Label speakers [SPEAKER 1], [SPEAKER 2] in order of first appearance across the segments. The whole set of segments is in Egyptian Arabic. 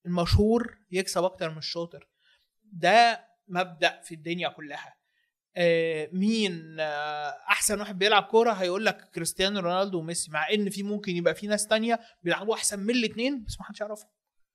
[SPEAKER 1] المشهور يكسب اكتر من الشاطر ده مبدا في الدنيا كلها آه، مين آه، احسن واحد بيلعب كوره هيقول لك كريستيانو رونالدو وميسي مع ان في ممكن يبقى في ناس تانية بيلعبوا احسن من الاثنين بس ما حدش يعرفهم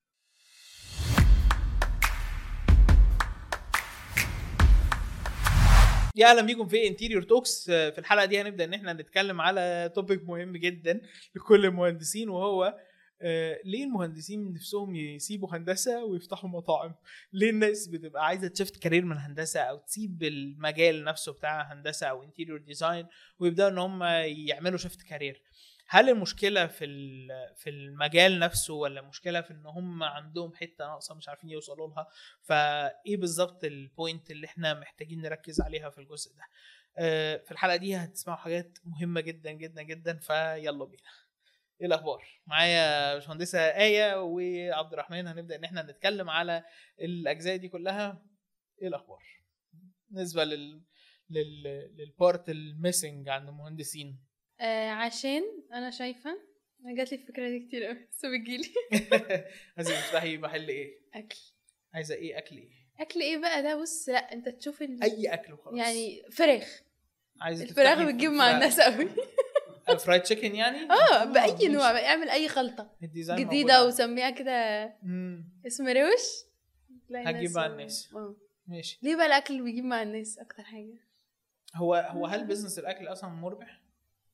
[SPEAKER 1] يا اهلا بيكم في انتيريور توكس في الحلقه دي هنبدا ان احنا نتكلم على توبيك مهم جدا لكل المهندسين وهو آه، ليه المهندسين نفسهم يسيبوا هندسه ويفتحوا مطاعم؟ ليه الناس بتبقى عايزه تشفت كارير من هندسه او تسيب المجال نفسه بتاع هندسه او انتيريور ديزاين ويبداوا ان هم يعملوا شفت كارير؟ هل المشكله في ال- في المجال نفسه ولا المشكله في ان هم عندهم حته ناقصه مش عارفين يوصلوا لها فايه بالظبط البوينت اللي احنا محتاجين نركز عليها في الجزء ده آه، في الحلقه دي هتسمعوا حاجات مهمه جدا جدا جدا فيلا بينا ايه الاخبار معايا باشمهندسه ايه وعبد الرحمن هنبدا ان احنا نتكلم على الاجزاء دي كلها ايه الاخبار بالنسبه لل لل للبارت الميسنج عند المهندسين
[SPEAKER 2] آه عشان انا شايفه انا جات لي الفكره دي كتير قوي بس بتجيلي
[SPEAKER 1] عايزه تفتحي محل ايه
[SPEAKER 2] اكل
[SPEAKER 1] عايزه ايه اكل ايه
[SPEAKER 2] اكل ايه بقى ده بص لا انت تشوف ال...
[SPEAKER 1] اي اكل وخلاص
[SPEAKER 2] يعني فراخ
[SPEAKER 1] عايزه
[SPEAKER 2] الفراخ
[SPEAKER 1] تفتحي
[SPEAKER 2] بتجيب مع
[SPEAKER 1] فراخ-
[SPEAKER 2] الناس قوي
[SPEAKER 1] فرايد تشيكن يعني
[SPEAKER 2] اه باي
[SPEAKER 1] ماشي.
[SPEAKER 2] نوع اعمل اي خلطه
[SPEAKER 1] الديزاين
[SPEAKER 2] جديده
[SPEAKER 1] موجود.
[SPEAKER 2] وسميها كده
[SPEAKER 1] مم.
[SPEAKER 2] اسم روش تلاقي
[SPEAKER 1] هتجيب
[SPEAKER 2] ناس-
[SPEAKER 1] مع الناس.
[SPEAKER 2] اه
[SPEAKER 1] ماشي
[SPEAKER 2] ليه بقى الاكل اللي بيجيب مع الناس اكتر حاجه
[SPEAKER 1] هو هو هل بزنس الاكل اصلا مربح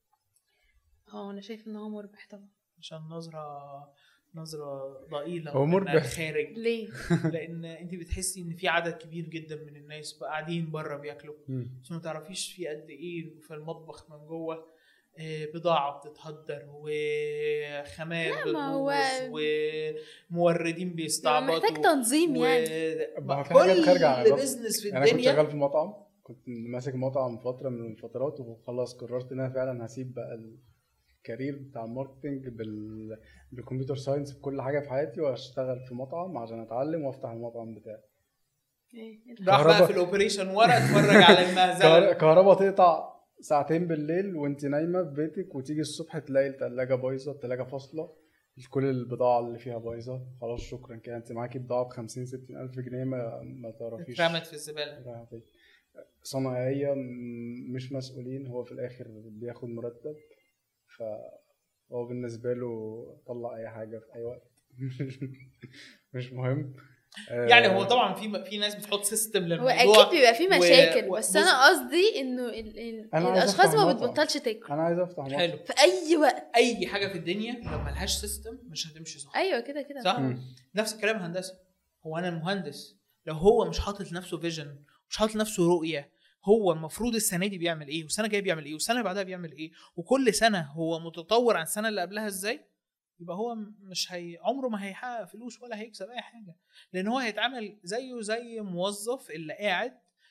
[SPEAKER 2] اه انا شايف ان هو مربح طبعا
[SPEAKER 1] عشان نظره نظره ضئيله
[SPEAKER 3] هو
[SPEAKER 1] من
[SPEAKER 3] مربح.
[SPEAKER 1] الخارج
[SPEAKER 2] ليه
[SPEAKER 1] لان انت بتحسي ان في عدد كبير جدا من الناس بقى قاعدين بره بياكلوا بس ما تعرفيش في قد ايه في المطبخ من جوه آه، بضاعة بتتهدر وخامات
[SPEAKER 2] لا، ما هو-
[SPEAKER 1] بتبوظ وموردين بيستعبطوا
[SPEAKER 2] محتاج تنظيم يعني
[SPEAKER 3] ما هو في حاجات خارجة عن
[SPEAKER 1] كل
[SPEAKER 3] الربط.
[SPEAKER 1] بزنس في
[SPEAKER 3] يعني انا كنت
[SPEAKER 1] الدنيا
[SPEAKER 3] شغال في مطعم كنت ماسك مطعم فتره من الفترات وخلاص قررت ان انا فعلا هسيب بقى الكارير بتاع الماركتنج بال... بالكمبيوتر ساينس بكل حاجه في حياتي واشتغل في مطعم عشان اتعلم وافتح المطعم بتاعي
[SPEAKER 2] إيه؟
[SPEAKER 1] راح بقى
[SPEAKER 3] كهربا.
[SPEAKER 1] في الاوبريشن ورا اتفرج على
[SPEAKER 3] كهر-
[SPEAKER 1] المهزله
[SPEAKER 3] كهربا تقطع ساعتين بالليل وانت نايمه في بيتك وتيجي الصبح تلاقي التلاجة بايظه التلاجة فاصله كل البضاعة اللي فيها بايظة خلاص شكرا كده انت معاكي بضاعة ب 50 60 ألف جنيه ما, ما تعرفيش
[SPEAKER 1] اترمت في الزباله
[SPEAKER 3] رايحة فين. صناعية م- مش مسؤولين هو في الآخر بياخد مرتب فهو بالنسبة له طلع أي حاجة في أي وقت مش مهم
[SPEAKER 1] يعني هو
[SPEAKER 3] آه،
[SPEAKER 1] طبعا في في ناس بتحط سيستم
[SPEAKER 2] هو
[SPEAKER 1] للموضوع
[SPEAKER 2] اكيد بيبقى فيه
[SPEAKER 1] و-
[SPEAKER 2] مشاكل
[SPEAKER 1] و-
[SPEAKER 2] بس
[SPEAKER 1] بص-
[SPEAKER 2] انا قصدي انه ال... ال...
[SPEAKER 3] أنا عايز
[SPEAKER 2] الاشخاص
[SPEAKER 3] أفتح
[SPEAKER 2] ما
[SPEAKER 3] مطعم.
[SPEAKER 2] بتبطلش تاكل
[SPEAKER 3] أنا عايز أفتح مطعم
[SPEAKER 1] حلو
[SPEAKER 2] في اي وقت
[SPEAKER 1] اي حاجه في الدنيا لو ملهاش سيستم مش هتمشي صح
[SPEAKER 2] ايوه كده كده
[SPEAKER 1] صح
[SPEAKER 3] مم.
[SPEAKER 1] نفس الكلام هندسه هو انا المهندس لو هو مش حاطط لنفسه فيجن مش حاطط لنفسه رؤيه هو المفروض السنه دي بيعمل ايه والسنه الجايه بيعمل ايه والسنه اللي بعدها بيعمل ايه وكل سنه هو متطور عن السنه اللي قبلها ازاي يبقى هو م- مش هي عمره ما هيحقق فلوس ولا هيكسب اي حاجه لان هو هيتعامل زيه زي موظف اللي قاعد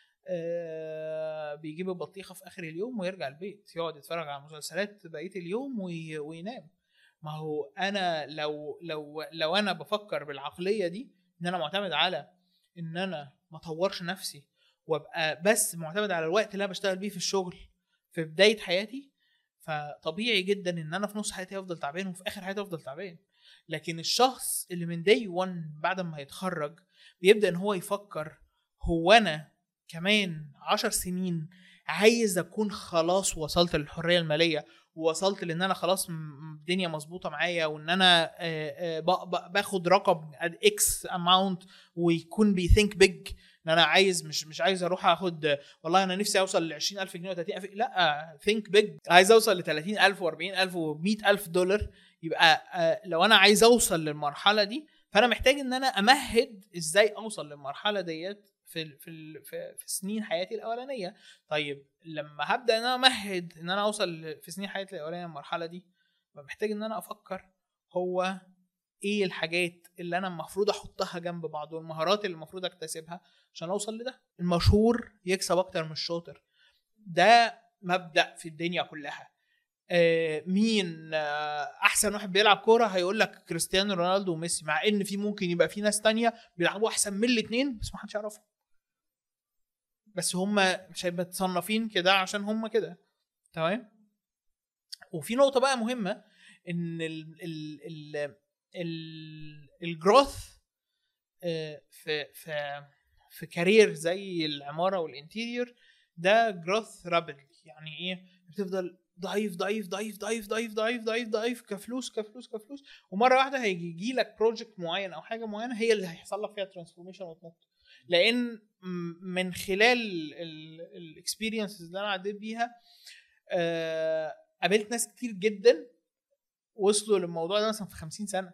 [SPEAKER 1] آه بيجيب البطيخه في اخر اليوم ويرجع البيت يقعد يتفرج على مسلسلات بقيه اليوم وي وينام ما هو انا لو لو لو انا بفكر بالعقليه دي ان انا معتمد على ان انا ما اطورش نفسي وابقى بس معتمد على الوقت اللي انا بشتغل بيه في الشغل في بدايه حياتي فطبيعي جدا ان انا في نص حياتي افضل تعبان وفي اخر حياتي افضل تعبان لكن الشخص اللي من داي 1 بعد ما يتخرج بيبدا ان هو يفكر هو انا كمان عشر سنين عايز اكون خلاص وصلت للحريه الماليه ووصلت لان انا خلاص م- الدنيا مظبوطه معايا وان انا آه، آه، ب- ب- باخد رقم اكس اماونت ويكون بيثينك بيج ان انا عايز مش مش عايز اروح اخد والله انا نفسي اوصل ل 20000 جنيه و 30000 لا ثينك بيج عايز اوصل ل 30000 و40000 و100000 دولار يبقى آه، لو انا عايز اوصل للمرحله دي فانا محتاج ان انا امهد ازاي اوصل للمرحله ديت في ال- في ال- في في سنين حياتي الاولانيه طيب لما هبدا ان انا امهد ان انا اوصل ل- في سنين حياتي الاولانيه المرحله دي محتاج ان انا افكر هو ايه الحاجات اللي انا المفروض احطها جنب بعض والمهارات اللي المفروض اكتسبها عشان اوصل لده المشهور يكسب اكتر من الشاطر ده مبدا في الدنيا كلها آه، مين آه، احسن واحد بيلعب كوره هيقول لك كريستيانو رونالدو وميسي مع ان في ممكن يبقى في ناس تانية بيلعبوا احسن من الاثنين بس ما حدش يعرفهم بس هم مش هيبقى متصنفين كده عشان هم كده تمام وفي نقطه بقى مهمه ان ال ال ال ال الجروث آه، في في في كارير زي العماره والانتيريور ده جروث رابيد يعني ايه بتفضل ضعيف ضعيف ضعيف ضعيف ضعيف ضعيف ضعيف ضعيف كفلوس كفلوس كفلوس ومره واحده هيجي يجي لك بروجكت معين او حاجه معينه هي اللي هيحصل لك فيها ترانسفورميشن وتنط لان م- من خلال الاكسبيرينسز اللي انا عديت بيها آه، قابلت ناس كتير جدا وصلوا للموضوع ده مثلا في 50 سنه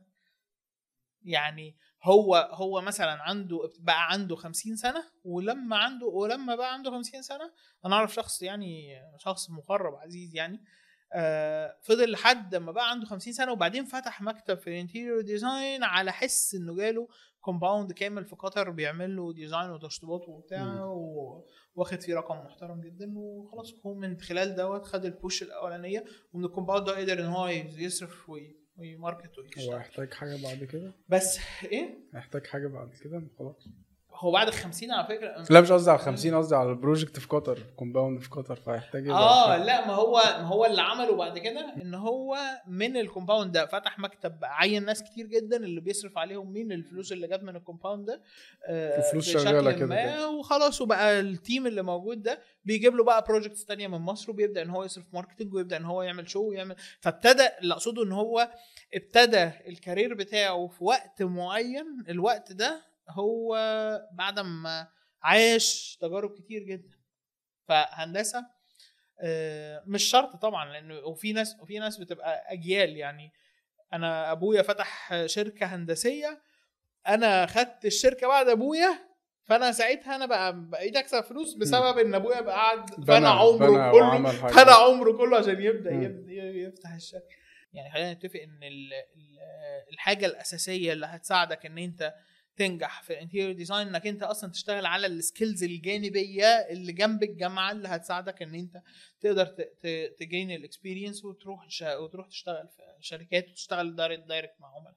[SPEAKER 1] يعني هو هو مثلا عنده بقى عنده 50 سنه ولما عنده ولما بقى عنده 50 سنه انا اعرف شخص يعني شخص مقرب عزيز يعني آه، فضل لحد ما بقى عنده 50 سنه وبعدين فتح مكتب في الانتيريور ديزاين على حس انه جاله كومباوند كامل في قطر بيعمل له ديزاين وتشطيبات وبتاع
[SPEAKER 3] مم.
[SPEAKER 1] و- واخد فيه رقم محترم جدا وخلاص هو من خلال دوت خد البوش الاولانيه ومن الكومباوند ده قدر ان هو يصرف وي- ويماركت
[SPEAKER 3] هو
[SPEAKER 1] ويشتغل
[SPEAKER 3] هيحتاج حاجه بعد كده
[SPEAKER 1] بس ايه
[SPEAKER 3] هيحتاج حاجه بعد كده خلاص
[SPEAKER 1] هو بعد ال 50 على فكره
[SPEAKER 3] لا مش قصدي على 50 قصدي على البروجكت في قطر كومباوند في قطر فهيحتاج إيه بعد
[SPEAKER 1] اه
[SPEAKER 3] كده؟
[SPEAKER 1] لا ما هو ما هو اللي عمله بعد كده ان هو من الكومباوند ده فتح مكتب عين ناس كتير جدا اللي بيصرف عليهم من الفلوس اللي جت من الكومباوند ده آه،
[SPEAKER 3] وفلوس
[SPEAKER 1] بشكل
[SPEAKER 3] شغالة كده
[SPEAKER 1] ما،
[SPEAKER 3] كده.
[SPEAKER 1] وخلاص وبقى التيم اللي موجود ده بيجيب له بقى بروجكتس تانية من مصر وبيبدا ان هو يصرف ماركتنج ويبدا ان هو يعمل شو ويعمل فابتدى اللي اقصده ان هو ابتدى الكارير بتاعه في وقت معين الوقت ده هو بعد ما عاش تجارب كتير جدا فهندسه آه، مش شرط طبعا لانه وفي ناس وفي ناس بتبقى اجيال يعني انا ابويا فتح شركه هندسيه انا خدت الشركه بعد ابويا فانا ساعتها انا بقى بقيت اكسب فلوس بسبب ان ابويا بقى قعد
[SPEAKER 3] بنى-
[SPEAKER 1] فانا عمره
[SPEAKER 3] بنى
[SPEAKER 1] كله
[SPEAKER 3] وعمل حاجة.
[SPEAKER 1] فانا عمره كله عشان يبدا
[SPEAKER 3] مم.
[SPEAKER 1] يبدا يفتح الشركه يعني خلينا نتفق ان ال- ال- الحاجه الاساسيه اللي هتساعدك ان انت تنجح في الانتيريور ديزاين انك انت اصلا تشتغل على السكيلز الجانبيه اللي جنب الجامعه اللي هتساعدك ان انت تقدر تجين الاكسبيرينس وتروح ش- وتروح تشتغل في شركات وتشتغل دايركت دايركت مع عملاء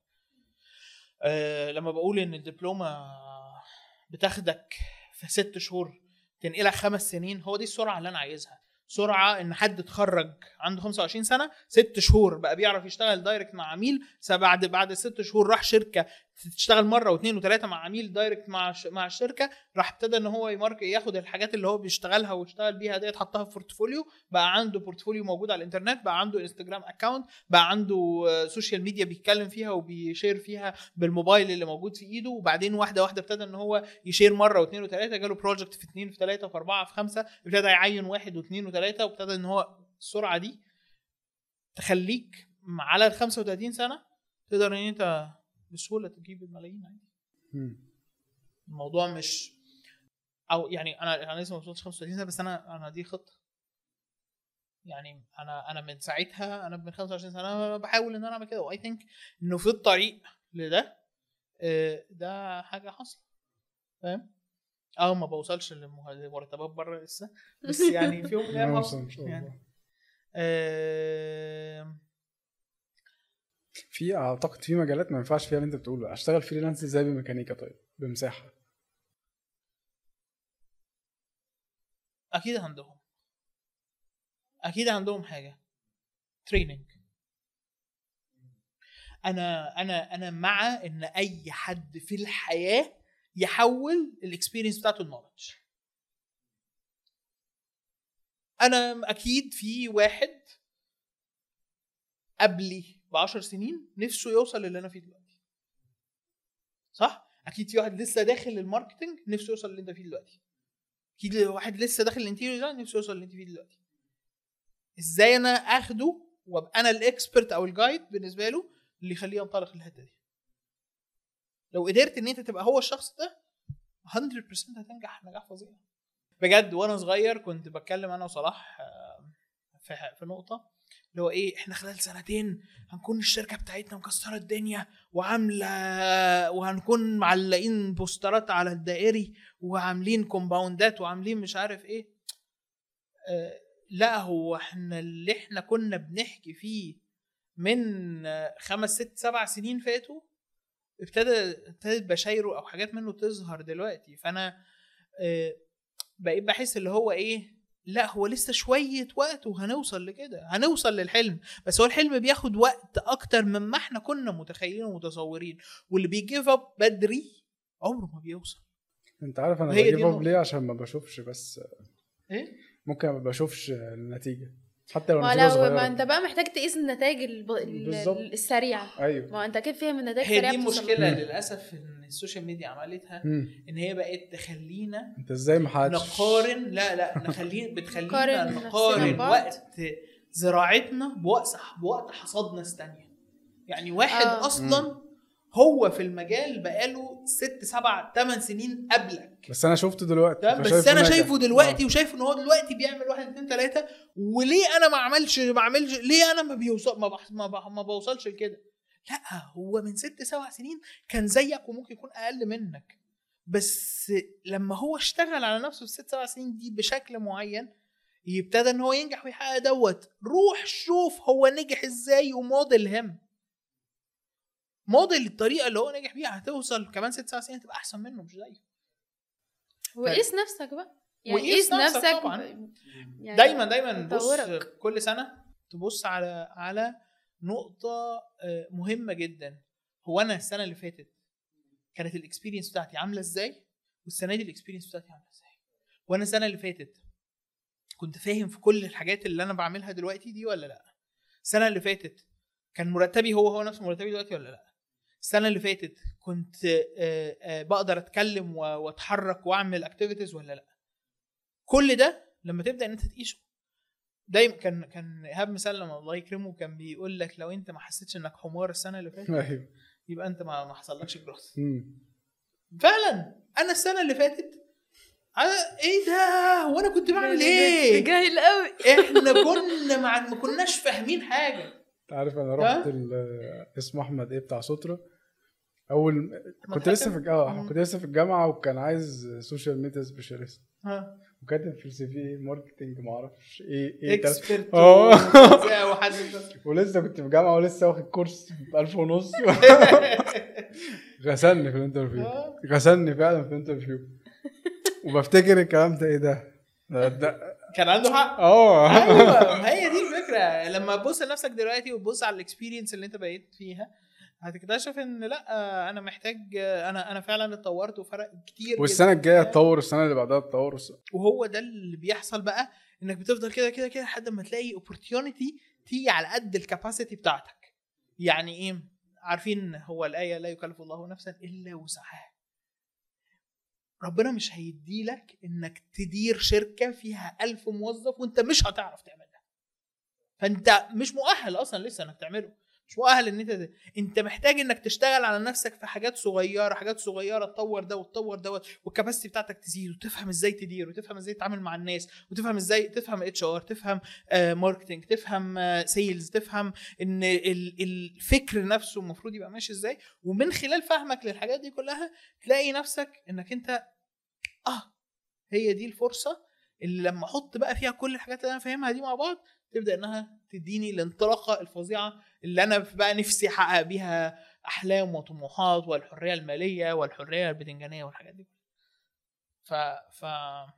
[SPEAKER 1] أه لما بقول ان الدبلومه بتاخدك في ست شهور تنقلك خمس سنين هو دي السرعه اللي انا عايزها سرعه ان حد اتخرج عنده 25 سنه ست شهور بقى بيعرف يشتغل دايركت مع عميل س- بعد بعد ست شهور راح شركه تشتغل مره واثنين وثلاثه مع عميل دايركت مع ش- مع الشركه راح ابتدى ان هو يمارك ياخد الحاجات اللي هو بيشتغلها ويشتغل بيها ديت حطها في بورتفوليو بقى عنده بورتفوليو موجود على الانترنت بقى عنده انستجرام اكونت بقى عنده آه، سوشيال ميديا بيتكلم فيها وبيشير فيها بالموبايل اللي موجود في ايده وبعدين واحده واحده ابتدى ان هو يشير مره واثنين وثلاثه جاله بروجكت في اثنين في ثلاثه في اربعه في خمسه ابتدى يعين واحد واثنين وثلاثه وابتدى ان هو السرعه دي تخليك على ال 35 سنه تقدر ان انت بسهوله تجيب الملايين عادي
[SPEAKER 3] مم.
[SPEAKER 1] الموضوع مش او يعني انا انا لسه ما وصلتش 35 سنه بس انا انا دي خطه يعني انا انا من ساعتها انا من 25 سنه بحاول ان انا اعمل كده واي ثينك انه في الطريق لده آه، ده حاجه حاصله فاهم اه ما بوصلش للمه- لمرتبات بره لسه بس يعني في يوم من الايام
[SPEAKER 3] نوصل
[SPEAKER 1] هوصل
[SPEAKER 3] ان شاء
[SPEAKER 1] يعني
[SPEAKER 3] الله
[SPEAKER 1] آه،
[SPEAKER 3] في اعتقد في مجالات ما ينفعش فيها اللي انت بتقوله اشتغل فريلانس ازاي بميكانيكا طيب بمساحه
[SPEAKER 1] اكيد عندهم اكيد عندهم حاجه تريننج انا انا انا مع ان اي حد في الحياه يحول الاكسبيرينس بتاعته لنولج انا اكيد في واحد قبلي ب 10 سنين نفسه يوصل للي انا فيه دلوقتي صح اكيد في واحد لسه داخل الماركتنج نفسه يوصل اللي انت فيه دلوقتي اكيد واحد لسه داخل الانتيريور ديزاين نفسه يوصل اللي انت فيه دلوقتي ازاي انا اخده وابقى انا الاكسبرت او الجايد بالنسبه له اللي يخليه ينطلق الحته دي لو قدرت ان انت تبقى هو الشخص ده 100% هتنجح نجاح فظيع بجد وانا صغير كنت بتكلم انا وصلاح آه، في في نقطه اللي هو ايه احنا خلال سنتين هنكون الشركه بتاعتنا مكسره الدنيا وعامله وهنكون معلقين بوسترات على الدائري وعاملين كومباوندات وعاملين مش عارف ايه آه، لا هو احنا اللي احنا كنا بنحكي فيه من آه، خمس ست سبع سنين فاتوا ابتدى ابتدت بشايره او حاجات منه تظهر دلوقتي فانا آه، بقيت بحس اللي هو ايه لا هو لسه شوية وقت وهنوصل لكده هنوصل للحلم بس هو الحلم بياخد وقت اكتر مما احنا كنا متخيلين ومتصورين واللي بيجيف اب بدري عمره ما بيوصل
[SPEAKER 3] انت عارف انا
[SPEAKER 1] هي دي
[SPEAKER 3] بجيب اب
[SPEAKER 1] النقطة.
[SPEAKER 3] ليه عشان ما بشوفش بس
[SPEAKER 1] ايه
[SPEAKER 3] ممكن ما بشوفش النتيجه حتى لو
[SPEAKER 2] ما
[SPEAKER 3] النتيجه
[SPEAKER 2] لو ما
[SPEAKER 3] صغيره
[SPEAKER 2] انت بقى محتاج تقيس النتائج الب... ال-
[SPEAKER 3] بالظبط.
[SPEAKER 2] السريعه
[SPEAKER 3] ايوه
[SPEAKER 2] ما انت اكيد فاهم النتائج
[SPEAKER 1] هي
[SPEAKER 2] سريعه
[SPEAKER 1] دي
[SPEAKER 2] بتوصل.
[SPEAKER 1] مشكله
[SPEAKER 3] مم.
[SPEAKER 1] للاسف ان السوشيال ميديا عملتها
[SPEAKER 3] مم.
[SPEAKER 1] ان هي بقت تخلينا
[SPEAKER 3] انت ازاي ما حدش
[SPEAKER 1] نقارن لا لا نخلي بتخلينا
[SPEAKER 2] نقارن نفسنا
[SPEAKER 1] نقارن
[SPEAKER 2] ببعض.
[SPEAKER 1] وقت زراعتنا بوقت بوقت حصاد ناس تانية يعني واحد
[SPEAKER 2] آه.
[SPEAKER 1] اصلا هو في المجال بقاله ست سبع ثمان سنين قبلك
[SPEAKER 3] بس انا شفته دلوقتي
[SPEAKER 1] تمام بس
[SPEAKER 3] فشايفه
[SPEAKER 1] انا
[SPEAKER 3] ناجح.
[SPEAKER 1] شايفه دلوقتي
[SPEAKER 3] آه.
[SPEAKER 1] وشايف ان هو دلوقتي بيعمل واحد اتنين تلاته وليه انا ما اعملش ما اعملش ليه انا ما بيوصل ما, بح ما, بح ما بوصلش لكده لا هو من ست سبع سنين كان زيك وممكن يكون اقل منك بس لما هو اشتغل على نفسه في الست سبع سنين دي بشكل معين يبتدى ان هو ينجح ويحقق دوت روح شوف هو نجح ازاي وموديل هم موديل الطريقه اللي هو نجح بيها هتوصل كمان ست سبع سنين تبقى احسن منه مش زيه
[SPEAKER 2] وقيس نفسك بقى يعني
[SPEAKER 1] وقيس
[SPEAKER 2] قيس
[SPEAKER 1] نفسك
[SPEAKER 2] نفسك
[SPEAKER 1] طبعاً.
[SPEAKER 2] يعني
[SPEAKER 1] دايما دايما بص
[SPEAKER 2] تطورك.
[SPEAKER 1] كل سنه تبص على على نقطه آه، مهمه جدا هو انا السنه اللي فاتت كانت الاكسبيرينس بتاعتي عامله ازاي والسنه دي الاكسبيرينس بتاعتي عامله ازاي وانا السنه اللي فاتت كنت فاهم في كل الحاجات اللي انا بعملها دلوقتي دي ولا لا السنه اللي فاتت كان مرتبي هو هو نفس مرتبي دلوقتي ولا لا السنه اللي فاتت كنت آه، آه، بقدر اتكلم و- واتحرك واعمل اكتيفيتيز ولا لا كل ده لما تبدا ان انت تقيسه دايما كان كان ايهاب مسلم الله يكرمه كان بيقول لك لو انت ما حسيتش انك حمار السنه اللي فاتت
[SPEAKER 3] ايوه
[SPEAKER 1] يبقى انت ما ما حصلكش جروث
[SPEAKER 3] مم.
[SPEAKER 1] فعلا انا السنه اللي فاتت أنا ايه ده وانا كنت بعمل ايه
[SPEAKER 2] جاهل قوي
[SPEAKER 1] احنا كنا مع ما كناش فاهمين حاجه
[SPEAKER 3] انت عارف انا
[SPEAKER 1] ها؟
[SPEAKER 3] رحت ال- اسمه احمد ايه بتاع سترا اول كنت
[SPEAKER 1] حاتم؟
[SPEAKER 3] لسه في اه
[SPEAKER 1] مم.
[SPEAKER 3] كنت لسه في الجامعه وكان عايز سوشيال ميديا سبيشاليست
[SPEAKER 1] ها
[SPEAKER 3] وكاتب في السي في ماركتنج ما اعرفش ايه ايه تل-
[SPEAKER 1] اكسبرت
[SPEAKER 3] اه.
[SPEAKER 1] وحد
[SPEAKER 3] ولسه كنت في جامعه ولسه واخد كورس ب 1000 ونص غسلني في الانترفيو
[SPEAKER 1] آه.
[SPEAKER 3] غسلني فعلا في الانترفيو وبفتكر الكلام ده ايه ده ده- ده
[SPEAKER 1] كان عنده حق
[SPEAKER 3] اه
[SPEAKER 1] ايوه ما هي دي الفكره لما تبص لنفسك دلوقتي وتبص على الاكسبيرينس اللي انت بقيت فيها هتكتشف ان لا انا محتاج انا انا فعلا اتطورت وفرق كتير
[SPEAKER 3] والسنه
[SPEAKER 1] جداً.
[SPEAKER 3] الجايه اتطور السنه اللي بعدها اتطور والس-
[SPEAKER 1] وهو ده اللي بيحصل بقى انك بتفضل كده كده كده لحد ما تلاقي اوبورتيونيتي تيجي على قد الكاباسيتي بتاعتك يعني ايه عارفين هو الايه لا يكلف الله نفسا الا وسعها ربنا مش هيديلك انك تدير شركه فيها ألف موظف وانت مش هتعرف تعملها فانت مش مؤهل اصلا لسه انك تعمله مش مؤهل ان انت انت محتاج انك تشتغل على نفسك في حاجات صغيره حاجات صغيره تطور ده وتطور دوت والكباسيتي بتاعتك تزيد وتفهم ازاي تدير وتفهم ازاي تتعامل مع الناس وتفهم ازاي تفهم اتش ار تفهم آه ماركتنج تفهم آه سيلز تفهم ان ال- الفكر نفسه المفروض يبقى ماشي ازاي ومن خلال فهمك للحاجات دي كلها تلاقي نفسك انك انت اه هي دي الفرصه اللي لما احط بقى فيها كل الحاجات اللي انا فاهمها دي مع بعض تبدا انها تديني الانطلاقه الفظيعه اللي انا بقى نفسي احقق بيها احلام وطموحات والحريه الماليه والحريه البدنجانيه والحاجات دي ف ف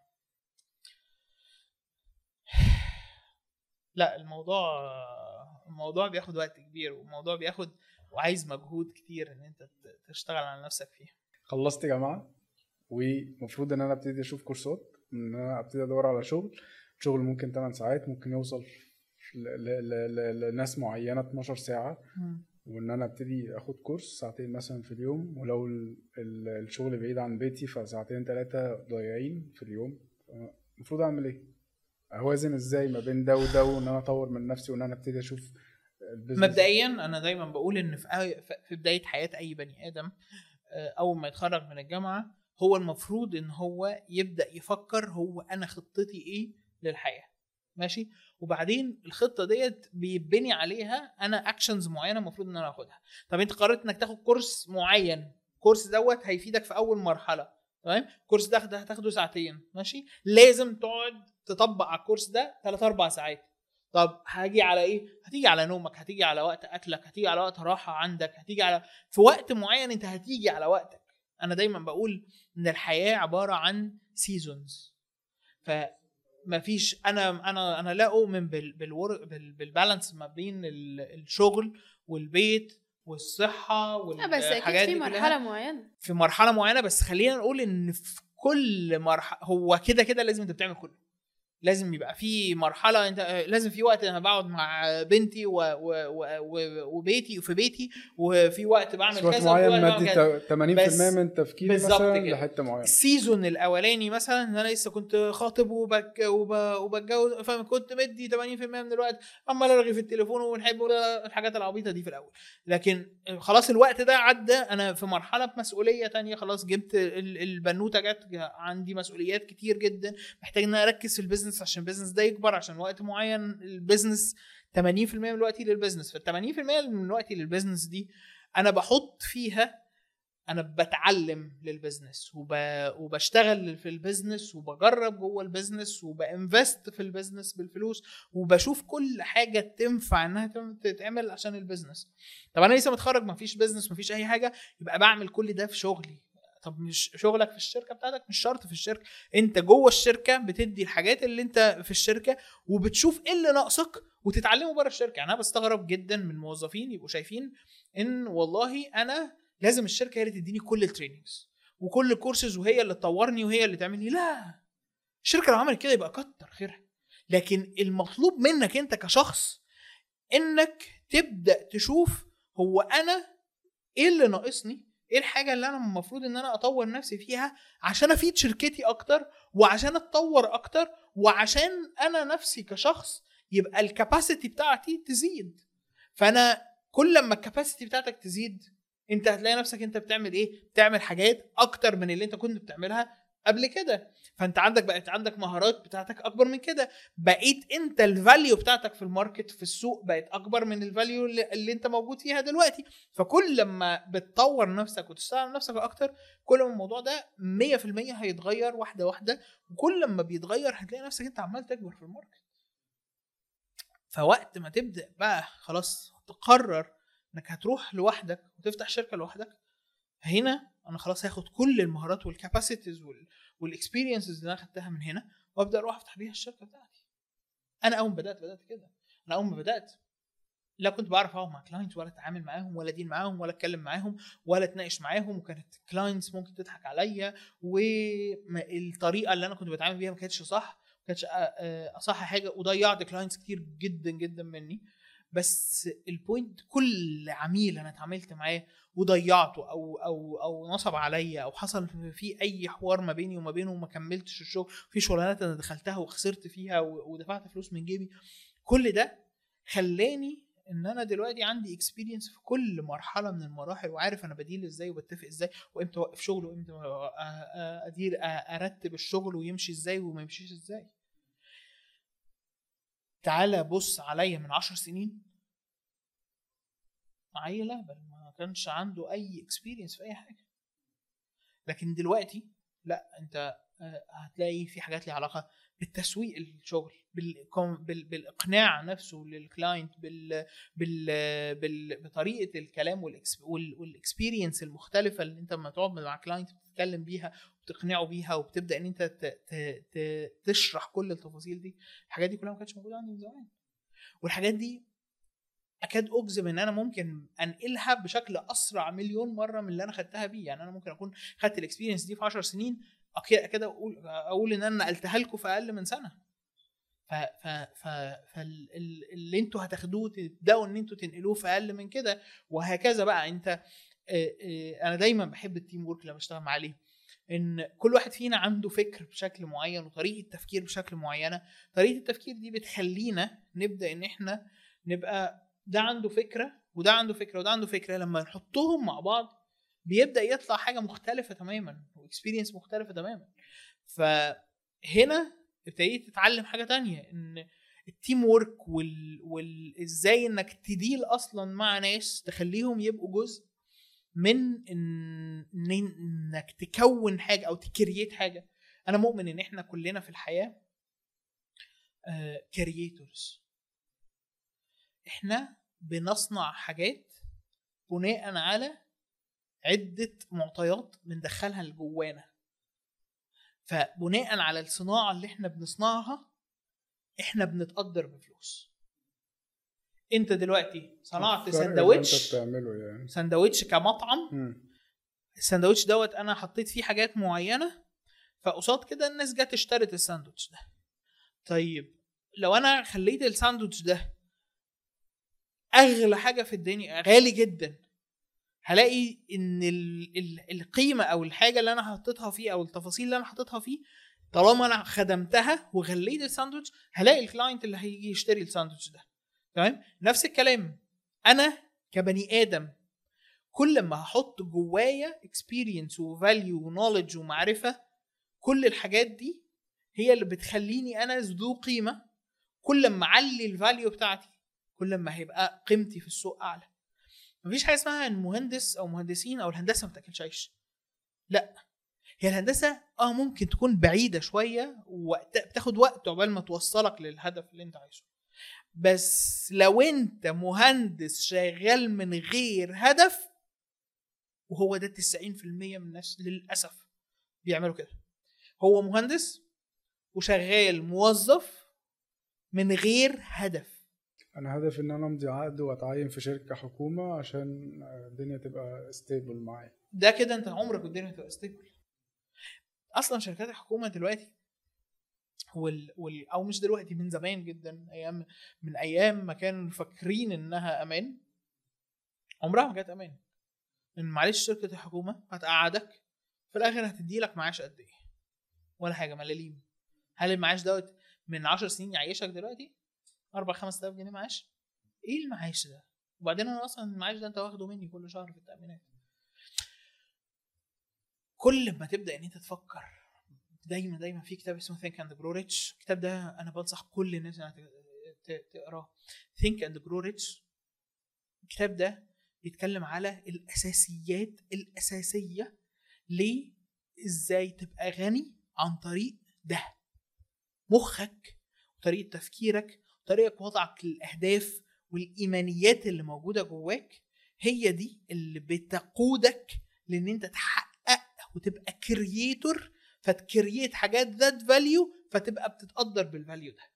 [SPEAKER 1] لا الموضوع الموضوع بياخد وقت كبير والموضوع بياخد وعايز مجهود كتير ان انت ت- تشتغل على نفسك فيه
[SPEAKER 3] خلصت جامعه ومفروض ان انا ابتدي اشوف كورسات ان انا ابتدي ادور على شغل شغل ممكن 8 ساعات ممكن يوصل ل- ل- ل- ل- لناس معينه 12 ساعه وان انا ابتدي اخد كورس ساعتين مثلا في اليوم ولو ال- ال- الشغل بعيد عن بيتي فساعتين ثلاثه ضايعين في اليوم المفروض اعمل ايه اوازن ازاي ما بين ده وده وان انا اطور من نفسي وان انا ابتدي اشوف البيزنس
[SPEAKER 1] مبدئيا انا دايما بقول ان في أي- في بدايه حياه اي بني ادم آه، اول ما يتخرج من الجامعه هو المفروض ان هو يبدا يفكر هو انا خطتي ايه للحياه ماشي وبعدين الخطه ديت بيبني عليها انا اكشنز معينه المفروض ان انا اخدها طب انت قررت انك تاخد كورس معين الكورس دوت هيفيدك في اول مرحله تمام الكورس ده ده هتاخده ساعتين ماشي لازم تقعد تطبق على الكورس ده 3 4 ساعات طب هاجي على ايه هتيجي على نومك هتيجي على وقت اكلك هتيجي على وقت راحه عندك هتيجي على في وقت معين انت هتيجي على وقتك انا دايما بقول ان الحياه عباره عن سيزونز فما فيش انا انا انا لا اؤمن بال بالور بال بالبالانس ما بين ال- الشغل والبيت والصحه
[SPEAKER 2] لا بس
[SPEAKER 1] والحاجات
[SPEAKER 2] اكيد في
[SPEAKER 1] دي كلها.
[SPEAKER 2] مرحله معينه
[SPEAKER 1] في مرحله معينه بس خلينا نقول ان في كل مرحله هو كده كده لازم انت بتعمل كله لازم يبقى في مرحله انت آه، لازم في وقت انا بقعد مع بنتي و... و... و... و... وبيتي وفي بيتي وفي وقت بعمل
[SPEAKER 3] في وقت
[SPEAKER 1] كذا وفي
[SPEAKER 3] معين
[SPEAKER 1] وقت بعمل كذا.
[SPEAKER 3] مدي 80%
[SPEAKER 1] بس-
[SPEAKER 3] من تفكيري
[SPEAKER 1] بالظبط
[SPEAKER 3] مثلا
[SPEAKER 1] كده.
[SPEAKER 3] لحته معينه
[SPEAKER 1] السيزون الاولاني مثلا ان انا لسه كنت خاطب وبك وب... وبتجوز فكنت مدي 80% من الوقت عمال ارغي في التليفون ونحب ولا- الحاجات العبيطه دي في الاول لكن خلاص الوقت ده عدى انا في مرحله مسؤوليه تانية خلاص جبت ال- البنوته جت عندي مسؤوليات كتير جدا محتاج ان انا اركز في البيزنس عشان البيزنس ده يكبر عشان وقت معين البيزنس 80% من وقتي للبيزنس فال 80% من وقتي للبيزنس دي انا بحط فيها انا بتعلم للبزنس وب... وبشتغل في البزنس وبجرب جوه البزنس وبانفست في البزنس بالفلوس وبشوف كل حاجه تنفع انها تم- تتعمل عشان البزنس طب انا لسه متخرج مفيش بزنس مفيش اي حاجه يبقى بعمل كل ده في شغلي طب مش شغلك في الشركه بتاعتك مش شرط في الشركه انت جوه الشركه بتدي الحاجات اللي انت في الشركه وبتشوف ايه اللي ناقصك وتتعلمه بره الشركه يعني انا بستغرب جدا من الموظفين يبقوا شايفين ان والله انا لازم الشركه هي اللي تديني كل التريننجز وكل الكورسز وهي اللي تطورني وهي اللي تعمل لي لا الشركه لو عملت كده يبقى كتر خيرها لكن المطلوب منك انت كشخص انك تبدا تشوف هو انا ايه اللي ناقصني ايه الحاجه اللي انا المفروض ان انا اطور نفسي فيها عشان افيد شركتي اكتر وعشان اتطور اكتر وعشان انا نفسي كشخص يبقى الكاباسيتي بتاعتي تزيد فانا كل لما الكاباسيتي بتاعتك تزيد انت هتلاقي نفسك انت بتعمل ايه بتعمل حاجات اكتر من اللي انت كنت بتعملها قبل كده فانت عندك بقت عندك مهارات بتاعتك اكبر من كده بقيت انت الفاليو بتاعتك في الماركت في السوق بقت اكبر من الفاليو اللي, اللي انت موجود فيها دلوقتي فكل لما بتطور نفسك وتشتغل على نفسك اكتر كل ما الموضوع ده 100% هيتغير واحده واحده وكل لما بيتغير هتلاقي نفسك انت عمال تكبر في الماركت فوقت ما تبدا بقى خلاص تقرر انك هتروح لوحدك وتفتح شركه لوحدك هنا انا خلاص هاخد كل المهارات والكاباسيتيز والاكسبيرينسز اللي انا خدتها من هنا وابدا اروح افتح بيها الشركه بتاعتي انا اول ما بدات بدات كده انا اول ما بدات لا كنت بعرف اقعد مع كلاينتس ولا اتعامل معاهم ولا ادين معاهم ولا اتكلم معاهم ولا اتناقش معاهم وكانت كلاينتس ممكن تضحك عليا والطريقه اللي انا كنت بتعامل بيها ما كانتش صح ما كانتش أ- أ- اصح حاجه وضيعت كلاينتس كتير جدا جدا مني بس البوينت كل عميل انا اتعاملت معاه وضيعته او او او نصب عليا او حصل في اي حوار ما بيني وما بينه وما كملتش الشغل في شغلانات انا دخلتها وخسرت فيها و- ودفعت فلوس من جيبي كل ده خلاني ان انا دلوقتي عندي اكسبيرينس في كل مرحله من المراحل وعارف انا بديل ازاي وبتفق ازاي وامتى اوقف شغل وامتى أ- أ- ادير أ- ارتب الشغل ويمشي ازاي وما يمشيش ازاي تعالى بص عليا من عشر سنين عيل اهبل ما كانش عنده اي اكسبيرينس في اي حاجه لكن دلوقتي لا انت آه، هتلاقي في حاجات ليها علاقه بالتسويق الشغل بالكم- بال- بالاقناع نفسه للكلاينت بال بال بال بطريقه الكلام والإكس- وال- والاكسبيرينس المختلفه اللي انت لما تقعد مع كلاينت بتتكلم بيها وتقنعه بيها وبتبدا ان انت ت- ت- ت- تشرح كل التفاصيل دي الحاجات دي كلها ما كانتش موجوده عندي من زمان والحاجات دي اكاد اجزم ان انا ممكن انقلها بشكل اسرع مليون مره من اللي انا خدتها بيه يعني انا ممكن اكون خدت الاكسبيرينس دي في 10 سنين أك- كده اقول اقول ان انا نقلتها لكم في اقل من سنه ف ف ف فاللي انتوا هتاخدوه تبداوا ان انتوا تنقلوه في اقل من كده وهكذا بقى انت آه، آه، انا دايما بحب التيم ورك لما بشتغل معاه ليه؟ ان كل واحد فينا عنده فكر بشكل معين وطريقه تفكير بشكل معينه طريقه التفكير دي بتخلينا نبدا ان احنا نبقى ده عنده فكره وده عنده فكره وده عنده فكره لما نحطهم مع بعض بيبدا يطلع حاجه مختلفه تماما واكسبيرينس مختلفه تماما فهنا ابتديت تتعلم حاجه تانية ان التيم وورك وال... وال... ازاي انك تديل اصلا مع ناس تخليهم يبقوا جزء من إن... إن- انك تكون حاجه او تكريت حاجه انا مؤمن ان احنا كلنا في الحياه كرييتورز احنا بنصنع حاجات بناء على عدة معطيات بندخلها لجوانا فبناء على الصناعة اللي احنا بنصنعها احنا بنتقدر بفلوس انت دلوقتي صنعت
[SPEAKER 3] الفرق اللي انت
[SPEAKER 1] سندوتش
[SPEAKER 3] بتعمله يعني
[SPEAKER 1] سندوتش كمطعم
[SPEAKER 3] مم.
[SPEAKER 1] الساندوتش دوت انا حطيت فيه حاجات معينه فقصاد كده الناس جت اشترت الساندوتش ده طيب لو انا خليت الساندوتش ده اغلى حاجه في الدنيا غالي جدا هلاقي ان ال ال القيمه او الحاجه اللي انا حطيتها فيه او التفاصيل اللي انا حطيتها فيه طالما انا خدمتها وغليت الساندوتش هلاقي الكلاينت اللي هيجي يشتري الساندوتش ده تمام نفس الكلام انا كبني ادم كل ما هحط جوايا اكسبيرينس وفاليو ونولج ومعرفه كل الحاجات دي هي اللي بتخليني انا ذو قيمه كل ما اعلي الفاليو بتاعتي كل ما هيبقى قيمتي في السوق اعلى مفيش حاجه اسمها ان مهندس او مهندسين او الهندسه ما بتاكلش عيش لا هي الهندسه اه ممكن تكون بعيده شويه وقت بتاخد وقت عقبال ما توصلك للهدف اللي انت عايزه بس لو انت مهندس شغال من غير هدف وهو ده 90% من الناس للاسف بيعملوا كده هو مهندس وشغال موظف من غير هدف
[SPEAKER 3] انا هدفي ان انا امضي عقد واتعين في شركه حكومه عشان الدنيا تبقى ستيبل معايا
[SPEAKER 1] ده كده انت عمرك والدنيا هتبقى ستيبل اصلا شركات الحكومه دلوقتي وال... وال... او مش دلوقتي من زمان جدا ايام من ايام ما كانوا فاكرين انها امان عمرها ما كانت امان ان معلش شركه الحكومه هتقعدك في الاخر هتدي لك معاش قد ايه ولا حاجه ملاليم هل المعاش دوت من 10 سنين يعيشك دلوقتي 4 5000 جنيه معاش ايه المعاش ده وبعدين انا اصلا المعاش ده انت واخده مني كل شهر في التامينات كل ما تبدا ان انت تفكر دايما دايما في كتاب اسمه Think and Grow Rich الكتاب ده انا بنصح كل الناس انها ت- ت- تقراه Think and Grow Rich الكتاب ده بيتكلم على الاساسيات الاساسيه ليه ازاي تبقى غني عن طريق ده مخك وطريقه تفكيرك وطريقه وضعك للاهداف والايمانيات اللي موجوده جواك هي دي اللي بتقودك لان انت تحقق وتبقى كرييتور فتكريت حاجات ذات فاليو فتبقى بتتقدر بالفاليو ده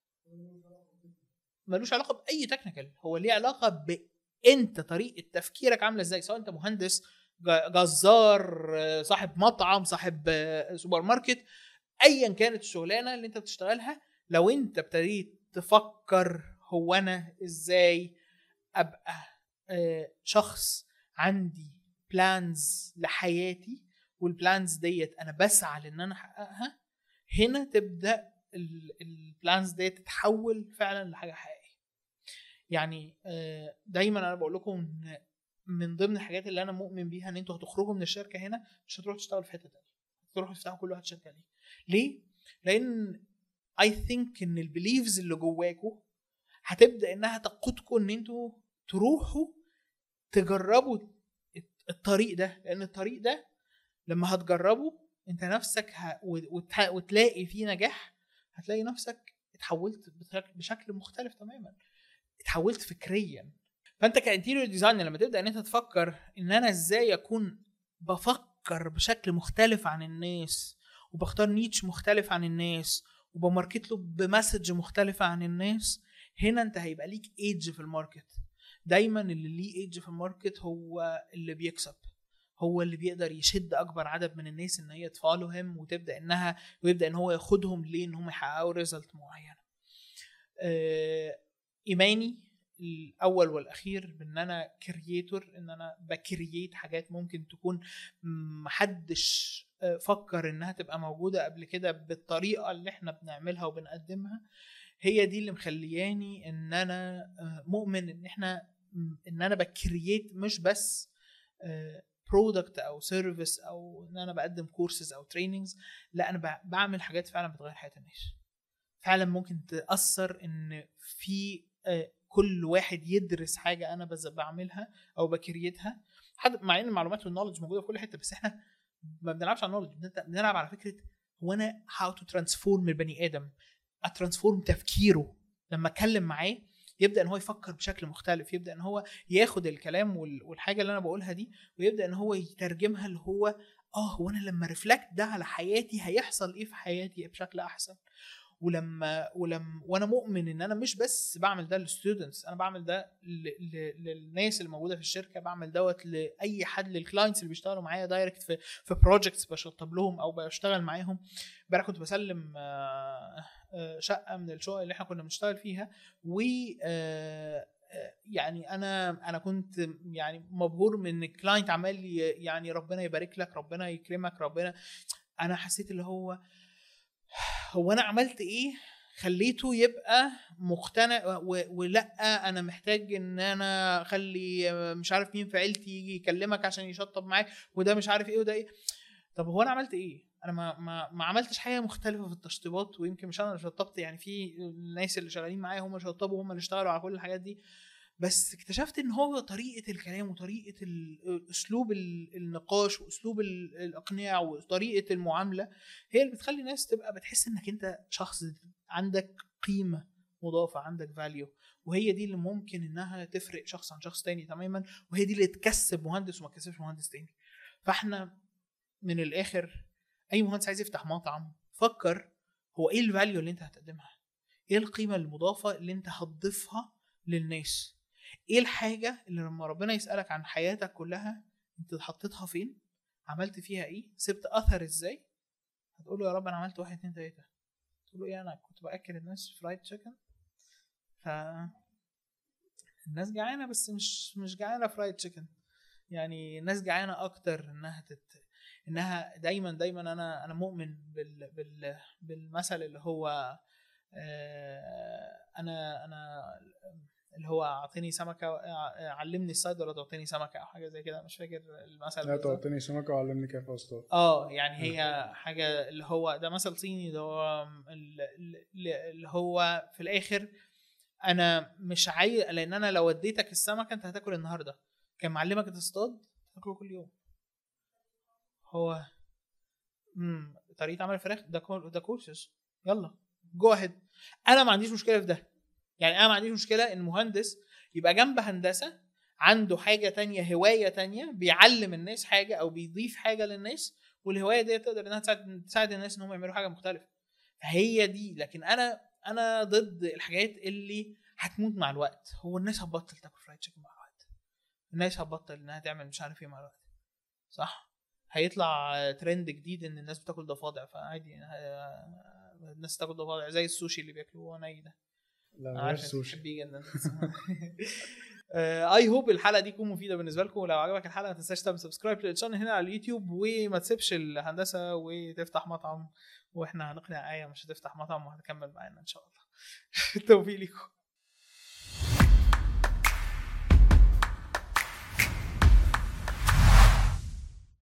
[SPEAKER 1] ملوش علاقه باي تكنيكال هو ليه علاقه بانت طريقه تفكيرك عامله ازاي سواء انت مهندس ج- جزار آه، صاحب مطعم صاحب آه، سوبر ماركت ايا كانت الشغلانه اللي انت بتشتغلها لو انت ابتديت تفكر هو انا ازاي ابقى آه، شخص عندي بلانز لحياتي والبلانز ديت انا بسعى لان انا احققها هنا تبدا البلانز ديت تتحول فعلا لحاجه حقيقيه يعني آه، دايما انا بقول لكم ان من ضمن الحاجات اللي انا مؤمن بيها ان انتوا هتخرجوا من الشركه هنا مش هتروحوا تشتغلوا في حته تانيه تروحوا تفتحوا كل واحد شركه ليه ليه لان اي ثينك ان البيليفز اللي جواكوا هتبدا انها تقودكم ان انتوا تروحوا تجربوا الطريق ده لان الطريق ده لما هتجربه انت نفسك ه... وت... وتلاقي فيه نجاح هتلاقي نفسك اتحولت بشك- بشكل مختلف تماما اتحولت فكريا فانت كانتيريور ديزاينر لما تبدا ان انت تفكر ان انا ازاي اكون بفكر بشكل مختلف عن الناس وبختار نيتش مختلف عن الناس وبماركت له بمسج مختلفه عن الناس هنا انت هيبقى ليك ايدج في الماركت دايما اللي ليه ايدج في الماركت هو اللي بيكسب هو اللي بيقدر يشد اكبر عدد من الناس ان هي تفولو هيم وتبدا انها ويبدا ان هو ياخدهم ليه ان هم يحققوا ريزلت معينه آه، ايماني الاول والاخير بان انا كرييتور ان انا بكرييت حاجات ممكن تكون محدش آه، فكر انها تبقى موجوده قبل كده بالطريقه اللي احنا بنعملها وبنقدمها هي دي اللي مخلياني ان انا آه، مؤمن ان احنا ان انا بكرييت مش بس برودكت او سيرفيس او ان انا بقدم كورسز او تريننجز لا انا ب- بعمل حاجات فعلا بتغير حياه الناس فعلا ممكن تاثر ان في آه، كل واحد يدرس حاجه انا بز- بعملها او بكريتها حد مع ان المعلومات والنولج موجوده في كل حته بس احنا ما بنلعبش على النولج بنت- بنلعب على فكره هو انا هاو تو ترانسفورم البني ادم اترانسفورم تفكيره لما اتكلم معاه يبدا ان هو يفكر بشكل مختلف يبدا ان هو ياخد الكلام وال- والحاجه اللي انا بقولها دي ويبدا ان هو يترجمها اللي هو اه هو انا لما ريفلكت ده على حياتي هيحصل ايه في حياتي بشكل احسن ولما ولما وانا مؤمن ان انا مش بس بعمل ده للستودنتس انا بعمل ده ل- ل- للناس اللي موجوده في الشركه بعمل دوت لاي حد للكلاينتس اللي بيشتغلوا معايا دايركت في في بروجكتس بشطب لهم او بشتغل معاهم امبارح كنت بسلم آه، آه، شقه من الشقق اللي احنا كنا بنشتغل فيها و آه، آه، يعني انا انا كنت يعني مبهور من ان الكلاينت عمال ي- يعني ربنا يبارك لك ربنا يكرمك ربنا انا حسيت اللي هو هو انا عملت ايه خليته يبقى مقتنع و- ولا انا محتاج ان انا اخلي مش عارف مين في عيلتي يجي يكلمك عشان يشطب معاك وده مش عارف ايه وده ايه طب هو انا عملت ايه انا ما ما ما عملتش حاجه مختلفه في التشطيبات ويمكن مش انا اللي شطبت يعني في الناس اللي شغالين معايا هم اللي شطبوا هم اللي اشتغلوا على كل الحاجات دي بس اكتشفت ان هو طريقه الكلام وطريقه ال- اسلوب ال- النقاش واسلوب ال- الاقناع وطريقه المعامله هي اللي بتخلي الناس تبقى بتحس انك انت شخص عندك قيمه مضافه عندك فاليو وهي دي اللي ممكن انها تفرق شخص عن شخص تاني تماما وهي دي اللي تكسب مهندس وما تكسبش مهندس تاني فاحنا من الاخر اي مهندس عايز يفتح مطعم فكر هو ايه الفاليو اللي انت هتقدمها ايه القيمه المضافه اللي انت هتضيفها للناس ايه الحاجه اللي لما ربنا يسالك عن حياتك كلها انت حطيتها فين عملت فيها ايه سبت اثر ازاي هتقول له يا رب انا عملت واحد اتنين تلاته تقول له ايه انا كنت باكل الناس فرايد تشيكن ف الناس جعانه بس مش مش جعانه فرايد تشيكن يعني الناس جعانه اكتر انها تت... انها دايما دايما انا انا مؤمن بال... بال... بالمثل اللي هو آه، انا انا اللي هو اعطيني سمكه آه، علمني الصيد ولا تعطيني سمكه او حاجه زي كده مش فاكر المثل
[SPEAKER 3] لا
[SPEAKER 1] بالظبط.
[SPEAKER 3] تعطيني سمكة وعلمني كيف اصطاد
[SPEAKER 1] اه يعني هي حاجه اللي هو ده مثل صيني اللي هو ال- ال- اللي هو في الاخر انا مش عايز لان انا لو اديتك السمكه انت هتاكل النهارده كان معلمك تصطاد تاكله كل يوم هو امم طريقه عمل الفراخ ده كو- ده كورسز يلا جو اهيد انا ما عنديش مشكله في ده يعني انا ما عنديش مشكله ان مهندس يبقى جنب هندسه عنده حاجه تانية هوايه تانية بيعلم الناس حاجه او بيضيف حاجه للناس والهوايه دي تقدر انها تساعد تساعد الناس ان هم يعملوا حاجه مختلفه هي دي لكن انا انا ضد الحاجات اللي هتموت مع الوقت هو الناس هتبطل تاكل فرايد تشيكن مع الوقت الناس هتبطل انها تعمل مش عارف ايه مع الوقت صح هيطلع ترند جديد ان الناس بتاكل ضفادع فعادي آه، الناس تاكل ضفادع زي السوشي اللي بياكلوه ني ده
[SPEAKER 3] لا
[SPEAKER 1] أنا
[SPEAKER 3] غير
[SPEAKER 1] عارف انت
[SPEAKER 3] سوشي
[SPEAKER 1] بتحبيه جدا اي هوب الحلقه دي تكون مفيده بالنسبه لكم ولو عجبك الحلقه ما تنساش تعمل سبسكرايب للشانل هنا على اليوتيوب وما تسيبش الهندسه وتفتح مطعم واحنا هنقنع ايه مش هتفتح مطعم وهتكمل معانا ان شاء الله التوفيق ليكم